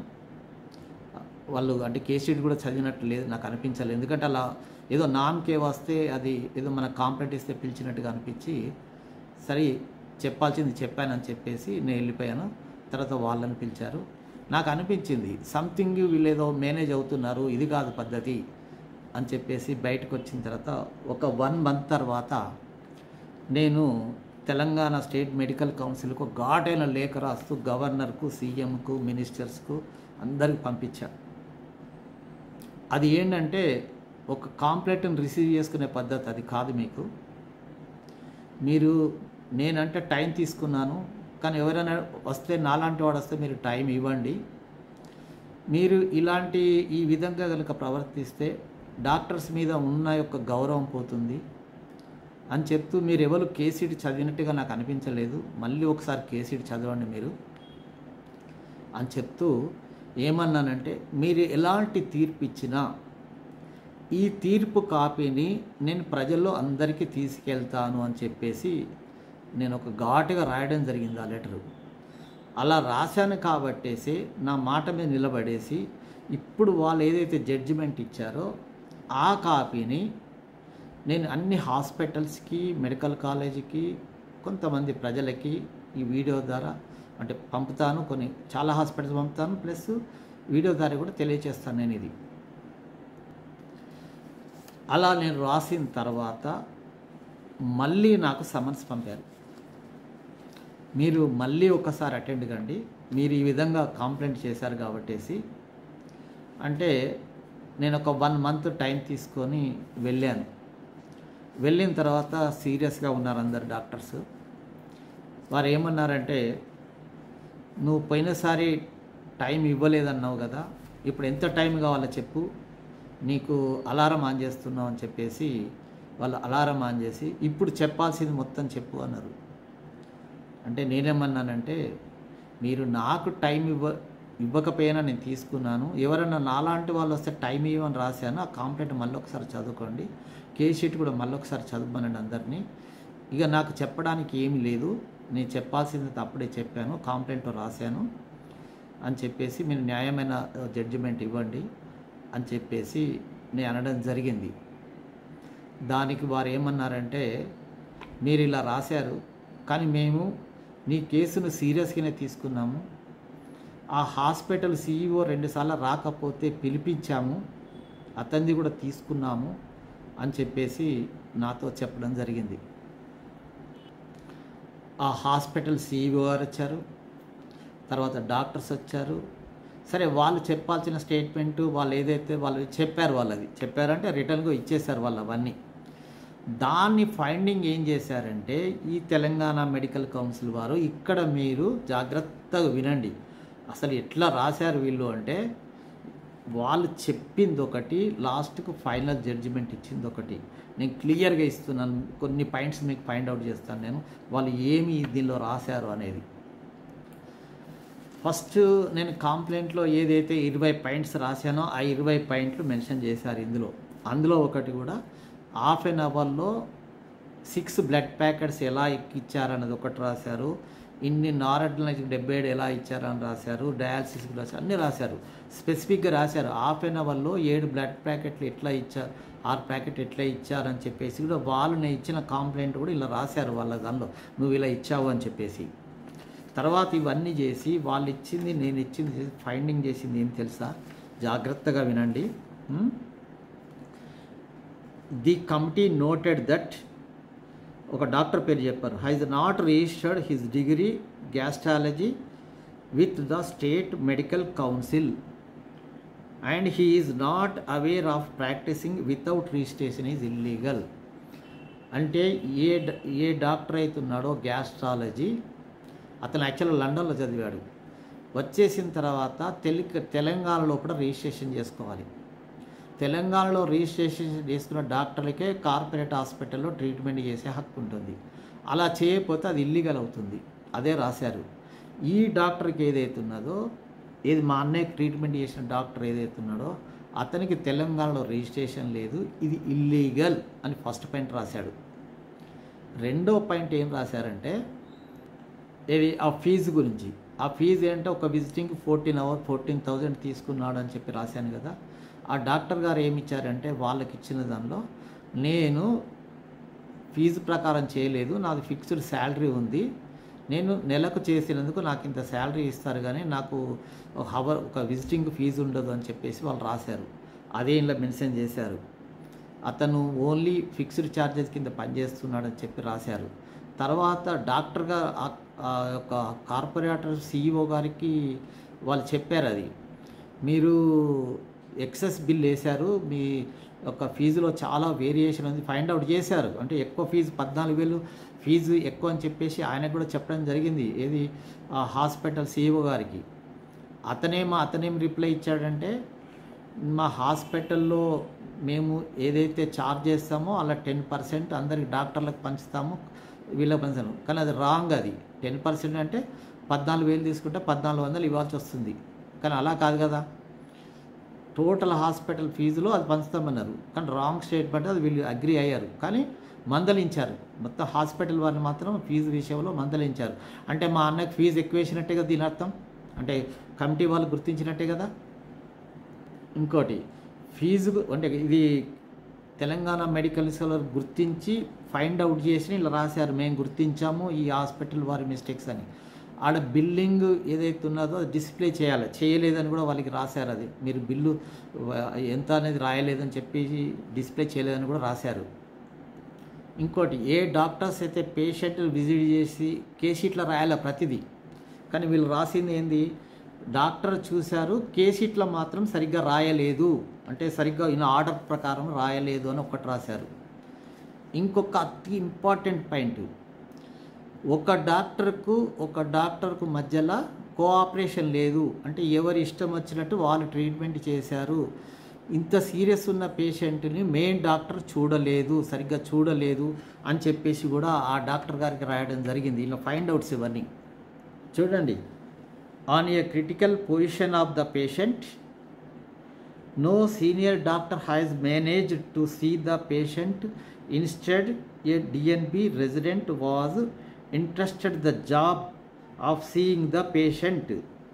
వాళ్ళు అంటే కేసీట్ కూడా చదివినట్టు లేదు నాకు అనిపించలేదు ఎందుకంటే అలా ఏదో నామ్కే వస్తే అది ఏదో మన కాంప్లైంట్ ఇస్తే పిలిచినట్టుగా అనిపించి సరే చెప్పాల్సింది చెప్పానని చెప్పేసి నేను వెళ్ళిపోయాను తర్వాత వాళ్ళని పిలిచారు నాకు అనిపించింది సంథింగ్ వీళ్ళు ఏదో మేనేజ్ అవుతున్నారు ఇది కాదు పద్ధతి అని చెప్పేసి బయటకు వచ్చిన తర్వాత ఒక వన్ మంత్ తర్వాత నేను తెలంగాణ స్టేట్ మెడికల్ కౌన్సిల్కు ఘాటైన లేఖ రాస్తూ గవర్నర్కు సీఎంకు మినిస్టర్స్కు అందరికి పంపించా అది ఏంటంటే ఒక కాంప్లైంట్ని రిసీవ్ చేసుకునే పద్ధతి అది కాదు మీకు మీరు నేనంటే టైం తీసుకున్నాను కానీ ఎవరైనా వస్తే నాలాంటి వాడు వస్తే మీరు టైం ఇవ్వండి మీరు ఇలాంటి ఈ విధంగా కనుక ప్రవర్తిస్తే డాక్టర్స్ మీద ఉన్న యొక్క గౌరవం పోతుంది అని చెప్తూ మీరు ఎవరు కేసీడ్ చదివినట్టుగా నాకు అనిపించలేదు మళ్ళీ ఒకసారి కేసీడ్ చదవండి మీరు అని చెప్తూ ఏమన్నానంటే మీరు ఎలాంటి తీర్పు ఇచ్చినా ఈ తీర్పు కాపీని నేను ప్రజల్లో అందరికీ తీసుకెళ్తాను అని చెప్పేసి నేను ఒక ఘాటుగా రాయడం జరిగింది ఆ లెటరు అలా రాశాను కాబట్టేసి నా మాట మీద నిలబడేసి ఇప్పుడు వాళ్ళు ఏదైతే జడ్జిమెంట్ ఇచ్చారో ఆ కాపీని నేను అన్ని హాస్పిటల్స్కి మెడికల్ కాలేజీకి కొంతమంది ప్రజలకి ఈ వీడియో ద్వారా అంటే పంపుతాను కొన్ని చాలా హాస్పిటల్స్ పంపుతాను ప్లస్ వీడియో ద్వారా కూడా తెలియచేస్తాను నేను ఇది అలా నేను రాసిన తర్వాత మళ్ళీ నాకు సమన్స్ పంపారు మీరు మళ్ళీ ఒకసారి అటెండ్ కండి మీరు ఈ విధంగా కాంప్లైంట్ చేశారు కాబట్టేసి అంటే నేను ఒక వన్ మంత్ టైం తీసుకొని వెళ్ళాను వెళ్ళిన తర్వాత సీరియస్గా ఉన్నారు అందరు డాక్టర్స్ వారు ఏమన్నారంటే నువ్వు పోయినసారి టైం ఇవ్వలేదన్నావు కదా ఇప్పుడు ఎంత టైం కావాలో చెప్పు నీకు అలారం ఆన్ చేస్తున్నావు అని చెప్పేసి వాళ్ళు అలారం ఆన్ చేసి ఇప్పుడు చెప్పాల్సింది మొత్తం చెప్పు అన్నారు అంటే నేనేమన్నానంటే మీరు నాకు టైం ఇవ్వ ఇవ్వకపోయినా నేను తీసుకున్నాను ఎవరైనా నాలాంటి వాళ్ళు వస్తే టైం ఇవ్వని రాశాను ఆ కాంప్లైంట్ మళ్ళీ ఒకసారి చదువుకోండి కేస్ షీట్ కూడా మళ్ళీ ఒకసారి చదువుమనండి అందరినీ ఇక నాకు చెప్పడానికి ఏమీ లేదు నేను చెప్పాల్సింది అప్పుడే చెప్పాను కాంప్లైంట్ రాశాను అని చెప్పేసి మీరు న్యాయమైన జడ్జిమెంట్ ఇవ్వండి అని చెప్పేసి నేను అనడం జరిగింది దానికి వారు ఏమన్నారంటే మీరు ఇలా రాశారు కానీ మేము నీ కేసును సీరియస్గానే తీసుకున్నాము ఆ హాస్పిటల్ సీఈఓ రెండుసార్లు రాకపోతే పిలిపించాము అతనిది కూడా తీసుకున్నాము అని చెప్పేసి నాతో చెప్పడం జరిగింది ఆ హాస్పిటల్ సీఈఓ గారు వచ్చారు తర్వాత డాక్టర్స్ వచ్చారు సరే వాళ్ళు చెప్పాల్సిన స్టేట్మెంట్ వాళ్ళు ఏదైతే వాళ్ళు చెప్పారు వాళ్ళది చెప్పారంటే రిటర్న్గా ఇచ్చేశారు వాళ్ళు అవన్నీ దాన్ని ఫైండింగ్ ఏం చేశారంటే ఈ తెలంగాణ మెడికల్ కౌన్సిల్ వారు ఇక్కడ మీరు జాగ్రత్తగా వినండి అసలు ఎట్లా రాశారు వీళ్ళు అంటే వాళ్ళు చెప్పింది ఒకటి లాస్ట్కు ఫైనల్ జడ్జిమెంట్ ఇచ్చింది ఒకటి నేను క్లియర్గా ఇస్తున్నాను కొన్ని పాయింట్స్ మీకు ఫైండ్ అవుట్ చేస్తాను నేను వాళ్ళు ఏమి దీనిలో రాశారు అనేది ఫస్ట్ నేను కాంప్లైంట్లో ఏదైతే ఇరవై పాయింట్స్ రాశానో ఆ ఇరవై పాయింట్లు మెన్షన్ చేశారు ఇందులో అందులో ఒకటి కూడా హాఫ్ ఎన్ అవర్లో సిక్స్ బ్లడ్ ప్యాకెట్స్ ఎలా ఎక్కిచ్చారన్నది ఒకటి రాశారు ఇన్ని నారడ్లకి డెబ్బై ఏడు ఎలా ఇచ్చారని రాశారు డయాలసిస్కి రాశారు అన్నీ రాశారు స్పెసిఫిక్గా రాశారు హాఫ్ ఎన్ అవర్లో ఏడు బ్లడ్ ప్యాకెట్లు ఎట్లా ఇచ్చారు ఆరు ప్యాకెట్ ఎట్లా ఇచ్చారని చెప్పేసి కూడా వాళ్ళు నేను ఇచ్చిన కాంప్లైంట్ కూడా ఇలా రాశారు వాళ్ళ దానిలో నువ్వు ఇలా ఇచ్చావు అని చెప్పేసి తర్వాత ఇవన్నీ చేసి వాళ్ళు ఇచ్చింది నేను ఇచ్చింది ఫైండింగ్ చేసింది ఏం తెలుసా జాగ్రత్తగా వినండి ది కమిటీ నోటెడ్ దట్ ఒక డాక్టర్ పేరు చెప్పారు he's not registered his degree gastrology with the state medical council and he is not aware of practicing without registration is illegal అంటే ఏ డ- ఏ డాక్టర్ అవుతున్నాడో గ్యాస్ట్రాలజీ అతను యాక్చువల్గా లండన్లో చదివాడు వచ్చేసిన తర్వాత తెలి తెలంగాణలో కూడా రిజిస్ట్రేషన్ చేసుకోవాలి తెలంగాణలో రిజిస్ట్రేషన్ చేసుకున్న డాక్టర్లకే కార్పొరేట్ హాస్పిటల్లో ట్రీట్మెంట్ చేసే హక్కు ఉంటుంది అలా చేయకపోతే అది ఇల్లీగల్ అవుతుంది అదే రాశారు ఈ డాక్టర్కి ఏదైతే ఉన్నదో ఏది మా అన్నయ్యకి ట్రీట్మెంట్ చేసిన డాక్టర్ ఏదైతే ఉన్నాడో అతనికి తెలంగాణలో రిజిస్ట్రేషన్ లేదు ఇది ఇల్లీగల్ అని ఫస్ట్ పాయింట్ రాశాడు రెండో పాయింట్ ఏం రాశారంటే ఇది ఆ ఫీజు గురించి ఆ ఫీజు ఏంటంటే ఒక visiting fourteen hour fourteen thousand తీసుకున్నాడు అని చెప్పి రాశాను కదా ఆ డాక్టర్ గారు ఏమి ఇచ్చారంటే వాళ్ళకి ఇచ్చిన దానిలో నేను ఫీజు ప్రకారం చేయలేదు నాది ఫిక్స్డ్ శాలరీ ఉంది నేను నెలకు చేసినందుకు నాకు ఇంత శాలరీ ఇస్తారు కానీ నాకు ఒక హవర్ ఒక విజిటింగ్ ఫీజు ఉండదు అని చెప్పేసి వాళ్ళు రాశారు అదే ఇలా మెన్షన్ చేశారు అతను ఓన్లీ ఫిక్స్డ్ ఛార్జెస్ కింద పనిచేస్తున్నాడని చెప్పి రాశారు తర్వాత డాక్టర్గా ఆ- ఆ యొక్క కార్పొరేటర్ సిఇఓ గారికి వాళ్ళు చెప్పారు అది మీరు ఎక్సెస్ బిల్ వేశారు మీ యొక్క ఫీజులో చాలా వేరియేషన్ ఉంది ఫైండ్ అవుట్ చేశారు అంటే ఎక్కువ ఫీజు పద్నాలుగు వేలు ఫీజు ఎక్కువ అని చెప్పేసి ఆయనకు కూడా చెప్పడం జరిగింది ఏది ఆ హాస్పిటల్ సిఇఓ గారికి అతనేమో అతనేం రిప్లై ఇచ్చాడంటే మా హాస్పిటల్లో మేము ఏదైతే ఛార్జ్ చేస్తామో అలా టెన్ పర్సెంట్ అందరికి డాక్టర్లకు పంచుతాము వీళ్ళకి పంచుతాము కానీ అది రాంగ్ అది టెన్ పర్సెంట్ అంటే పద్నాలుగు వేలు తీసుకుంటే పద్నాలుగు వందలు ఇవ్వాల్సి వస్తుంది కానీ అలా కాదు కదా టోటల్ హాస్పిటల్ ఫీజులో అది పంచుతామన్నారు కానీ రాంగ్ స్టేట్మెంట్ అది వీళ్ళు అగ్రి అయ్యారు కానీ మందలించారు మొత్తం హాస్పిటల్ వారిని మాత్రం ఫీజు విషయంలో మందలించారు అంటే మా అన్నకి ఫీజు ఎక్కువ వేసినట్టే కదా దీని అర్థం అంటే కమిటీ వాళ్ళు గుర్తించినట్టే కదా ఇంకోటి ఫీజు అంటే ఇది తెలంగాణ మెడికల్ స్కాలర్ గుర్తించి ఫైండ్ అవుట్ చేసి ఇలా రాశారు మేము గుర్తించాము ఈ హాస్పిటల్ వారి మిస్టేక్స్ అని ఆడ బిల్లింగ్ ఏదైతే ఉన్నదో అది డిస్ప్లే చేయాలి చేయలేదని కూడా వాళ్ళకి రాశారు అది మీరు బిల్లు వ- ఎంత అనేది రాయలేదని చెప్పేసి డిస్ప్లే చేయలేదని కూడా రాశారు ఇంకోటి ఏ డాక్టర్స్ అయితే పేషెంట్ విజిట్ చేసి కేసీట్లో రాయాలి ప్రతిదీ కానీ వీళ్ళు రాసింది ఏంది డాక్టర్ చూశారు కేసీట్లో మాత్రం సరిగ్గా రాయలేదు అంటే సరిగ్గా ఇన్ ఆర్డర్ ప్రకారం రాయలేదు అని ఒకటి రాశారు ఇంకొక అతి ఇంపార్టెంట్ పాయింట్ ఒక డాక్టర్కు ఒక డాక్టర్కు మధ్యలో కోఆపరేషన్ లేదు అంటే ఎవరి ఇష్టం వచ్చినట్టు వాళ్ళు ట్రీట్మెంట్ చేశారు ఇంత సీరియస్ ఉన్న పేషెంట్ని మెయిన్ డాక్టర్ చూడలేదు సరిగ్గా చూడలేదు అని చెప్పేసి కూడా ఆ డాక్టర్ గారికి రాయడం జరిగింది ఇలా ఫైండ్ అవుట్స్ ఇవన్నీ చూడండి on a critical position of the patient no senior doctor has managed to see the patient instead a DNB resident was interested the job of seeing the patient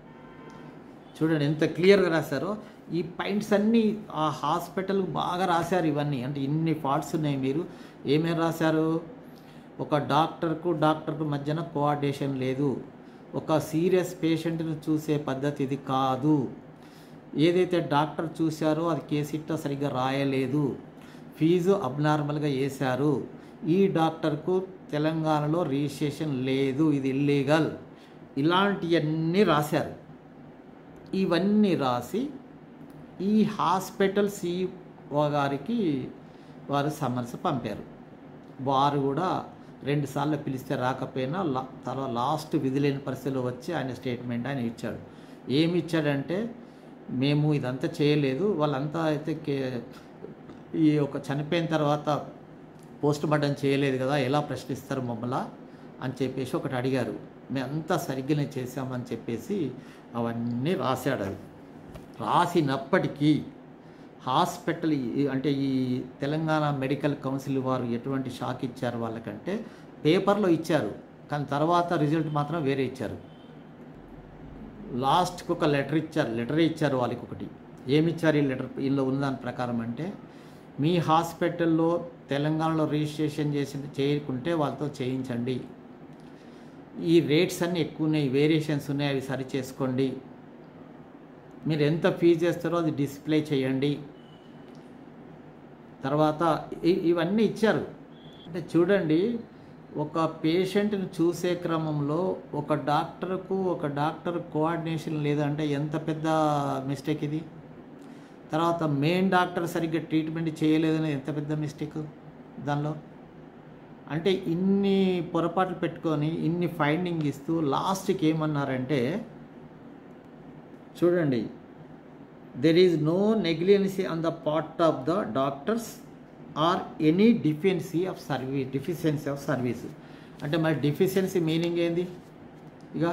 చూడండి ఎంత క్లియర్గా రాశారో ఈ పాయింట్స్ అన్నీ ఆ hospital బాగా రాశారు ఇవన్నీ అంటే ఇన్ని ఫాల్ట్స్ ఉన్నాయి మీరు ఏమేమి రాశారు ఒక డాక్టర్కు డాక్టర్కు మధ్యన కోఆర్డినేషన్ లేదు ఒక సీరియస్ పేషెంట్ని చూసే పద్ధతి ఇది కాదు ఏదైతే డాక్టర్ చూశారో అది కేసిట్టో సరిగ్గా రాయలేదు ఫీజు అబ్నార్మల్గా వేశారు ఈ డాక్టర్కు తెలంగాణలో రిజిస్ట్రేషన్ లేదు ఇది ఇల్లీగల్ ఇలాంటివన్నీ రాశారు ఇవన్నీ రాసి ఈ హాస్పిటల్ సిఓ గారికి వారు సమన్స్ పంపారు వారు కూడా రెండుసార్లు పిలిస్తే రాకపోయినా లా తర్వాత లాస్ట్ విధి లేని పరిస్థితిలో వచ్చి ఆయన స్టేట్మెంట్ ఆయన ఇచ్చాడు ఏమి ఇచ్చాడంటే మేము ఇదంతా చేయలేదు వాళ్ళంతా అయితే కే ఈ ఒక చనిపోయిన తర్వాత పోస్ట్ మార్టం చేయలేదు కదా ఎలా ప్రశ్నిస్తారు మమ్మల్ని అని చెప్పేసి ఒకటి అడిగారు మేమంతా సరిగ్గానే చేసామని చెప్పేసి అవన్నీ రాశాడు అది రాసినప్పటికీ హాస్పిటల్ ఈ- అంటే ఈ తెలంగాణ మెడికల్ కౌన్సిల్ వారు ఎటువంటి షాక్ ఇచ్చారు వాళ్ళకంటే పేపర్లో ఇచ్చారు కానీ తర్వాత రిజల్ట్ మాత్రం వేరే ఇచ్చారు లాస్ట్కి ఒక లెటర్ ఇచ్చారు లెటర్ ఇచ్చారు వాళ్ళకి ఒకటి ఏమి ఇచ్చారు ఈ లెటర్ ఇందులో ఉన్న దాని ప్రకారం అంటే మీ హాస్పిటల్లో తెలంగాణలో రిజిస్ట్రేషన్ చేసి చేయకుంటే వాళ్ళతో చేయించండి ఈ రేట్స్ అన్నీ ఎక్కువ ఉన్నాయి వేరియేషన్స్ ఉన్నాయి అవి సరి చేసుకోండి మీరు ఎంత ఫీజు చేస్తారో అది డిస్ప్లే చేయండి తర్వాత ఇ- ఇవన్నీ ఇచ్చారు అంటే చూడండి ఒక పేషెంట్ని చూసే క్రమంలో ఒక డాక్టర్కు ఒక డాక్టర్ కోఆర్డినేషన్ లేదంటే ఎంత పెద్ద మిస్టేక్ ఇది తర్వాత మెయిన్ డాక్టర్ సరిగ్గా ట్రీట్మెంట్ చేయలేదని ఎంత పెద్ద మిస్టేక్ దానిలో అంటే ఇన్ని పొరపాట్లు పెట్టుకొని ఇన్ని ఫైండింగ్ ఇస్తూ లాస్ట్కి ఏమన్నారంటే చూడండి there is no negligency on the part of the doctors or any deficiency of service deficiency of service అంటే మరి డిఫిషియన్సీ మీనింగ్ ఏంది ఇక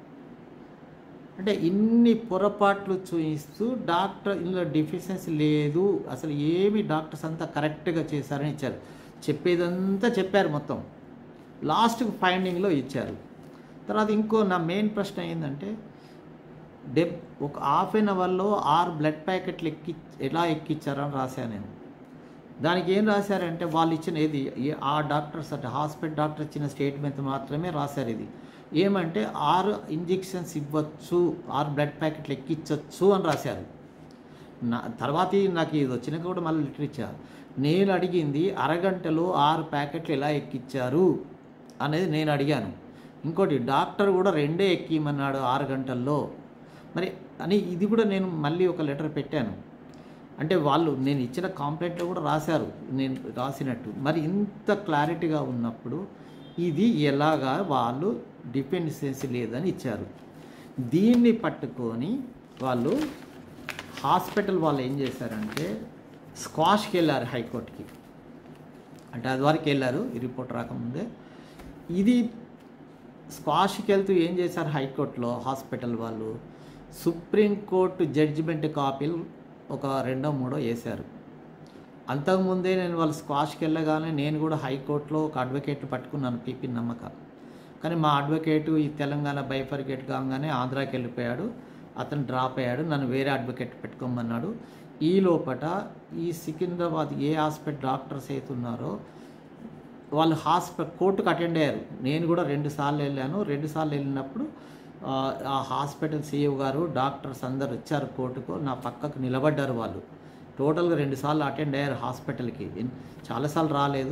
అంటే ఇన్ని పొరపాట్లు చూపిస్తూ డాక్టర్ ఇందులో డిఫిషియన్సీ లేదు అసలు ఏమి డాక్టర్స్ అంతా కరెక్ట్గా చేశారని ఇచ్చారు చెప్పేదంతా చెప్పారు మొత్తం లాస్ట్ ఫైండింగ్లో ఇచ్చారు తర్వాత ఇంకో నా మెయిన్ ప్రశ్న ఏంటంటే డెబ్ ఒక హాఫ్ అన్ అవర్లో ఆరు బ్లడ్ ప్యాకెట్లు ఎక్కి ఎలా ఎక్కిచ్చారని రాశాను నేను దానికి ఏం రాశారంటే వాళ్ళు ఇచ్చిన ఏది ఏ- ఆ డాక్టర్స్ అంటే హాస్పిటల్ డాక్టర్ ఇచ్చిన స్టేట్మెంట్ మాత్రమే రాశారు ఇది ఏమంటే ఆరు ఇంజెక్షన్స్ ఇవ్వచ్చు ఆరు బ్లడ్ ప్యాకెట్లు ఎక్కించవచ్చు అని రాశారు నా తర్వాత ఈ- నాకు ఇది వచ్చినాక కూడా మళ్ళీ లిటర్ ఇచ్చారు నేను అడిగింది అరగంటలో ఆరు ప్యాకెట్లు ఎలా ఎక్కిచ్చారు అనేది నేను అడిగాను ఇంకోటి డాక్టర్ కూడా రెండే ఎక్కిమన్నాడు ఆరు గంటల్లో మరి అని ఇది కూడా నేను మళ్ళీ ఒక లెటర్ పెట్టాను అంటే వాళ్ళు నేను ఇచ్చిన కాంప్లైంట్లో కూడా రాశారు నేను రాసినట్టు మరి ఇంత క్లారిటీగా ఉన్నప్పుడు ఇది ఎలాగా వాళ్ళు డిపెండెన్సీ లేదని ఇచ్చారు దీన్ని పట్టుకొని వాళ్ళు హాస్పిటల్ వాళ్ళు ఏం చేశారంటే స్క్వాష్కి వెళ్ళారు హైకోర్టుకి అంటే అది వరకు వెళ్ళారు ఈ రిపోర్ట్ రాకముందే ఇది స్క్వాష్కి వెళ్తూ ఏం చేశారు హైకోర్టులో హాస్పిటల్ వాళ్ళు సుప్రీంకోర్టు జడ్జిమెంట్ కాపీలు ఒక రెండో మూడో వేశారు అంతకుముందే నేను వాళ్ళు స్క్వాష్కి వెళ్ళగానే నేను కూడా హైకోర్టులో ఒక అడ్వకేట్ పట్టుకున్నాను పీపీ నమ్మక కానీ మా అడ్వకేట్ ఈ తెలంగాణ బైఫర్గేట్ కాగానే ఆంధ్రాకి వెళ్ళిపోయాడు అతను డ్రాప్ అయ్యాడు నన్ను వేరే అడ్వకేట్ పెట్టుకోమన్నాడు ఈ లోపట ఈ సికింద్రాబాద్ ఏ హాస్పిటల్ డాక్టర్స్ అయితే ఉన్నారో వాళ్ళు హాస్పిటల్ కోర్టుకు అటెండ్ అయ్యారు నేను కూడా రెండు సార్లు వెళ్ళాను రెండు సార్లు వెళ్ళినప్పుడు ఆ, ఆ హాస్పిటల్ సీఈఓ గారు డాక్టర్స్ అందరు వచ్చారు కోర్టుకు నా పక్కకు నిలబడ్డారు వాళ్ళు టోటల్గా రెండు సార్లు అటెండ్ అయ్యారు హాస్పిటల్కి ఎన్- చాలాసార్లు రాలేదు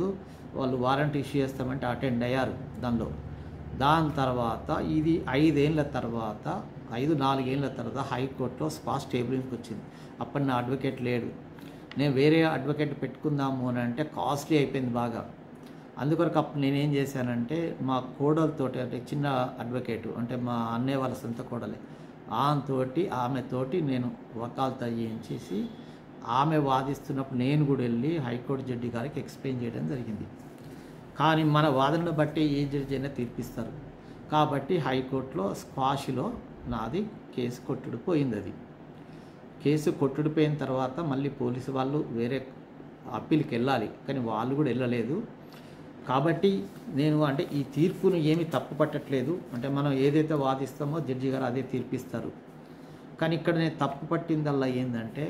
వాళ్ళు వారంటీ ఇష్యూ చేస్తామంటే అటెండ్ అయ్యారు దానిలో దాని తర్వాత ఇది ఐదేళ్ళ తర్వాత ఐదు నాలుగేళ్ల తర్వాత హైకోర్టులో స్పాస్ టేబులింగ్కి వచ్చింది అప్పుడు నా అడ్వకేట్ లేడు నేను వేరే అడ్వకేట్ పెట్టుకుందాము అని అంటే కాస్ట్లీ అయిపోయింది బాగా అందుకొరకు అప్పుడు నేనేం చేశానంటే మా కోడలతోటి అంటే చిన్న అడ్వకేటు అంటే మా అన్నయ్య వాళ్ళ సొంత కోడలే ఆమెతోటి ఆమెతోటి నేను వకాల్తా చేయించేసి ఆమె వాదిస్తున్నప్పుడు నేను కూడా వెళ్ళి హైకోర్టు జడ్జి గారికి ఎక్స్ప్లెయిన్ చేయడం జరిగింది కానీ మన వాదనను బట్టి ఏ జడ్జి అయినా తీర్పిస్తారు కాబట్టి హైకోర్టులో స్క్వాష్లో నాది కేసు కొట్టుడు పోయింది అది కేసు కొట్టుడిపోయిన తర్వాత మళ్ళీ పోలీసు వాళ్ళు వేరే అప్పీల్కి వెళ్ళాలి కానీ వాళ్ళు కూడా వెళ్ళలేదు కాబట్టి నేను అంటే ఈ తీర్పును ఏమీ తప్పు పట్టట్లేదు అంటే మనం ఏదైతే వాదిస్తామో జడ్జి గారు అదే తీర్పిస్తారు కానీ ఇక్కడ నేను తప్పు పట్టిందల్లా ఏంటంటే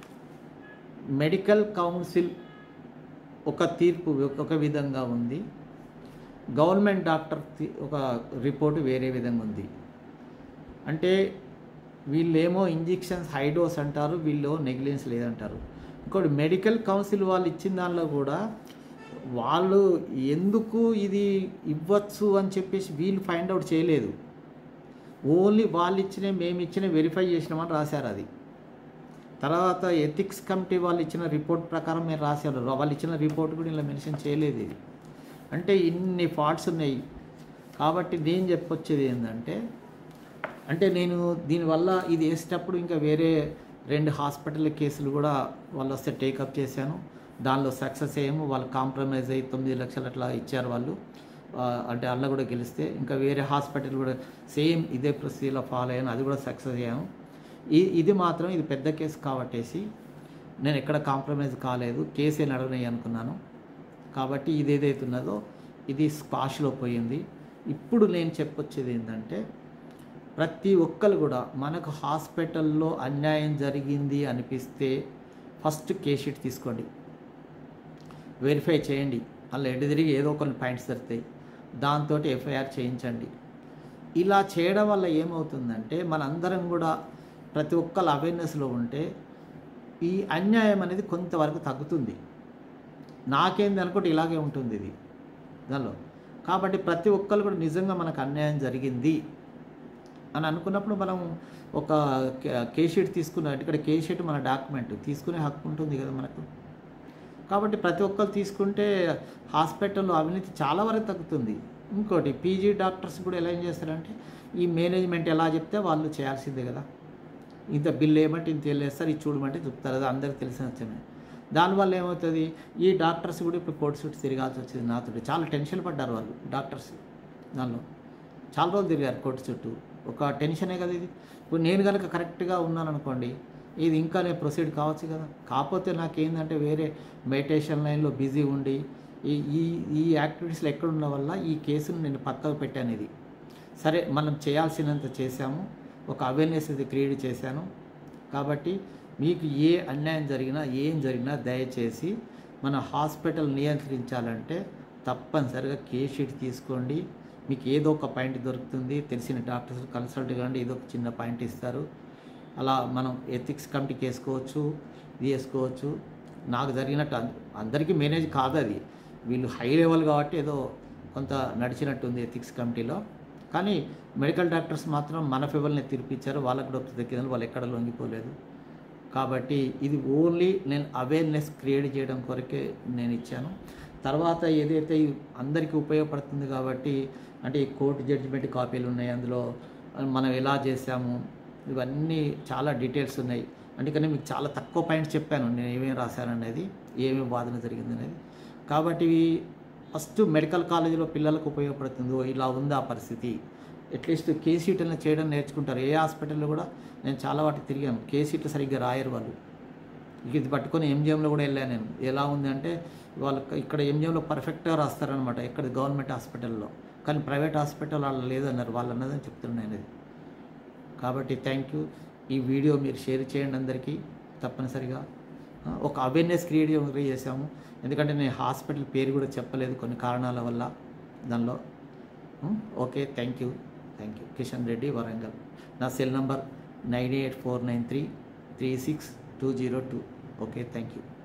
మెడికల్ కౌన్సిల్ ఒక తీర్పు ఒక విధంగా ఉంది గవర్నమెంట్ డాక్టర్ తి- ఒక రిపోర్టు వేరే విధంగా ఉంది అంటే వీళ్ళేమో ఇంజెక్షన్స్ హైడోస్ అంటారు వీళ్ళు నెగ్లిజెన్స్ లేదంటారు ఇంకోటి మెడికల్ కౌన్సిల్ వాళ్ళు ఇచ్చిన దానిలో కూడా వాళ్ళు ఎందుకు ఇది ఇవ్వచ్చు అని చెప్పేసి వీళ్ళు ఫైండ్ అవుట్ చేయలేదు ఓన్లీ వాళ్ళు ఇచ్చిన మేము ఇచ్చిన వెరిఫై చేసినామని రాశారు అది తర్వాత ఎథిక్స్ కమిటీ వాళ్ళు ఇచ్చిన రిపోర్ట్ ప్రకారం మీరు రాశారు వాళ్ళు ఇచ్చిన రిపోర్ట్ కూడా ఇలా మెన్షన్ చేయలేదు ఇది అంటే ఇన్ని ఫాల్ట్స్ ఉన్నాయి కాబట్టి నేను చెప్పొచ్చేది ఏంటంటే అంటే నేను దీనివల్ల ఇది వేసేటప్పుడు ఇంకా వేరే రెండు హాస్పిటల్ కేసులు కూడా వాళ్ళు వస్తే టేకప్ చేశాను దానిలో సక్సెస్ అయ్యాము వాళ్ళు కాంప్రమైజ్ అయ్యి తొమ్మిది లక్షలు అట్లా ఇచ్చారు వాళ్ళు ఆ, అంటే అల్ల కూడా గెలిస్తే ఇంకా వేరే హాస్పిటల్ కూడా సేమ్ ఇదే ప్రొసీజర్లో ఫాలో అయ్యాను అది కూడా సక్సెస్ అయ్యాము ఈ ఇది మాత్రం ఇది పెద్ద కేసు కాబట్టేసి నేను ఎక్కడ కాంప్రమైజ్ కాలేదు కేసే నడవనయ్యి అనుకున్నాను కాబట్టి ఇది ఏదైతే ఉన్నదో ఇది స్పాష్లో పోయింది ఇప్పుడు నేను చెప్పొచ్చేది ఏంటంటే ప్రతి ఒక్కరు కూడా మనకు హాస్పిటల్లో అన్యాయం జరిగింది అనిపిస్తే ఫస్ట్ కేస్ షీట్ తీసుకోండి వెరిఫై చేయండి అలా ఎటు తిరిగి ఏదో కొన్ని పాయింట్స్ దొరుకుతాయి దాంతో ఎఫ్ఐఆర్ చేయించండి ఇలా చేయడం వల్ల ఏమవుతుందంటే మనందరం కూడా ప్రతి ఒక్కరు అవేర్నెస్లో ఉంటే ఈ అన్యాయం అనేది కొంతవరకు తగ్గుతుంది నాకేంది అనుకుంటే ఇలాగే ఉంటుంది ఇది దానిలో కాబట్టి ప్రతి ఒక్కరు కూడా నిజంగా మనకు అన్యాయం జరిగింది అని అనుకున్నప్పుడు మనం ఒక కే షీట్ తీసుకున్న ఇక్కడ కే షీట్ మన డాక్యుమెంట్ తీసుకునే హక్కు ఉంటుంది కదా మనకు కాబట్టి ప్రతి ఒక్కరు తీసుకుంటే హాస్పిటల్లో అవినీతి చాలా వరకు తగ్గుతుంది ఇంకోటి పీజీ డాక్టర్స్ కూడా ఎలా ఏం చేస్తారంటే ఈ మేనేజ్మెంట్ ఎలా చెప్తే వాళ్ళు చేయాల్సిందే కదా ఇంత బిల్ ఏమంటే ఇంత వెళ్ళేస్తారు ఇది చూడమంటే చెప్తారు అది అందరికి తెలిసిన వచ్చమే దానివల్ల ఏమవుతుంది ఈ డాక్టర్స్ కూడా ఇప్పుడు కోర్టు చుట్టూ తిరగాల్సి వచ్చింది నాతో చాలా టెన్షన్ పడ్డారు వాళ్ళు డాక్టర్స్ దానిలో చాలా రోజులు తిరిగారు కోర్టు చుట్టూ ఒక టెన్షనే కదా ఇది ఇప్పుడు నేను కనుక కరెక్ట్గా ఉన్నాను అనుకోండి ఇది ఇంకా నేను ప్రొసీడ్ కావచ్చు కదా కాకపోతే నాకేందంటే వేరే మెడిటేషన్ లైన్లో బిజీ ఉండి ఈ ఈ ఈ యాక్టివిటీస్లో ఎక్కడ ఉన్న వల్ల ఈ కేసును నేను పక్కకు పెట్టాను ఇది సరే మనం చేయాల్సినంత చేశాము ఒక అవేర్నెస్ ఇది క్రియేట్ చేశాను కాబట్టి మీకు ఏ అన్యాయం జరిగినా ఏం జరిగినా దయచేసి మన హాస్పిటల్ నియంత్రించాలంటే తప్పనిసరిగా కేస్ షీట్ తీసుకోండి మీకు ఏదో ఒక పాయింట్ దొరుకుతుంది తెలిసిన డాక్టర్స్ కన్సల్ట్ కాండి ఏదో ఒక చిన్న పాయింట్ ఇస్తారు అలా మనం ఎథిక్స్ కమిటీకి వేసుకోవచ్చు ఇది వేసుకోవచ్చు నాకు జరిగినట్టు అం- అందరికీ మేనేజ్ కాదు అది వీళ్ళు హై లెవెల్ కాబట్టి ఏదో కొంత నడిచినట్టుంది ఎథిక్స్ కమిటీలో కానీ మెడికల్ డాక్టర్స్ మాత్రం మన ఫేవర్ని తీర్పిచ్చారు వాళ్ళకు కూడా దక్కిందని వాళ్ళు ఎక్కడ లొంగిపోలేదు కాబట్టి ఇది ఓన్లీ నేను అవేర్నెస్ క్రియేట్ చేయడం కొరకే నేను ఇచ్చాను తర్వాత ఏదైతే ఈ అందరికీ ఉపయోగపడుతుంది కాబట్టి అంటే ఈ కోర్టు జడ్జిమెంట్ కాపీలు ఉన్నాయి అందులో మనం ఎలా చేసాము ఇవన్నీ చాలా డీటెయిల్స్ ఉన్నాయి అందుకని మీకు చాలా తక్కువ పాయింట్స్ చెప్పాను నేను ఏమేమి రాశాను అనేది ఏమేమి వాదన జరిగింది అనేది కాబట్టి ఇవి ఫస్ట్ మెడికల్ కాలేజీలో పిల్లలకు ఉపయోగపడుతుందో ఇలా ఉంది ఆ పరిస్థితి అట్లీస్ట్ కేసీట్లను చేయడం నేర్చుకుంటారు ఏ హాస్పిటల్లో కూడా నేను చాలా వాటికి తిరిగాను కేసీట్లు సరిగ్గా రాయరు వాళ్ళు ఇక ఇది పట్టుకొని ఎంజిఎంలో కూడా వెళ్ళాను నేను ఎలా ఉంది అంటే వాళ్ళు ఇక్కడ ఎంజిఎంలో పర్ఫెక్ట్గా రాస్తారనమాట ఇక్కడ గవర్నమెంట్ హాస్పిటల్లో కానీ ప్రైవేట్ హాస్పిటల్ వాళ్ళు లేదన్నారు వాళ్ళు అన్నదని చెప్తున్నాను ఇది కాబట్టి థ్యాంక్ యూ ఈ వీడియో మీరు షేర్ చేయండి అందరికీ తప్పనిసరిగా ఆ, ఒక అవేర్నెస్ క్రియేట్ చేసాము ఎందుకంటే నేను హాస్పిటల్ పేరు కూడా చెప్పలేదు కొన్ని కారణాల వల్ల దానిలో okay thank you thank you Kishan Reddy Warangal నా cell number nine eight four nine three three six two zero two okay thank you